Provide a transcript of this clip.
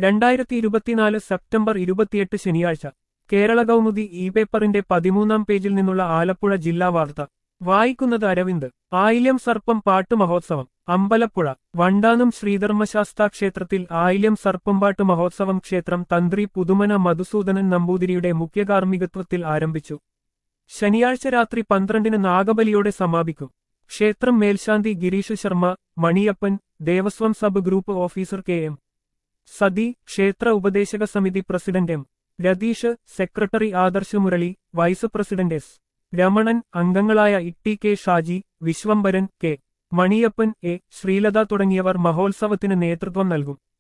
രണ്ടായിരത്തി ഇരുപത്തിനാല് സെപ്റ്റംബർ ഇരുപത്തിയെട്ട് ശനിയാഴ്ച കേരള കൗമുദി ഇ പേപ്പറിന്റെ പതിമൂന്നാം പേജിൽ നിന്നുള്ള ആലപ്പുഴ ജില്ലാ വാർത്ത വായിക്കുന്നത് അരവിന്ദ് ആയില്യം സർപ്പം പാട്ട് മഹോത്സവം അമ്പലപ്പുഴ വണ്ടാനം ശ്രീധർമ്മശാസ്താ ക്ഷേത്രത്തിൽ ആയില്യം സർപ്പംപാട്ട് മഹോത്സവം ക്ഷേത്രം തന്ത്രി പുതുമന മധുസൂദനൻ നമ്പൂതിരിയുടെ മുഖ്യകാർമ്മികത്വത്തിൽ ആരംഭിച്ചു ശനിയാഴ്ച രാത്രി പന്ത്രണ്ടിന് നാഗബലിയോടെ സമാപിക്കും ക്ഷേത്രം മേൽശാന്തി Girish Sharma Maniyappan Devaswom sub group officer K M Sathi ക്ഷേത്ര ഉപദേശക സമിതി president M Ratheesh secretary Adarsh Murali vice president S Ramanan അംഗങ്ങളായ Itty K Shaji Vishwambharan K Maniyappan A Sreelatha തുടങ്ങിയവർ മഹോത്സവത്തിന് നേതൃത്വം നൽകും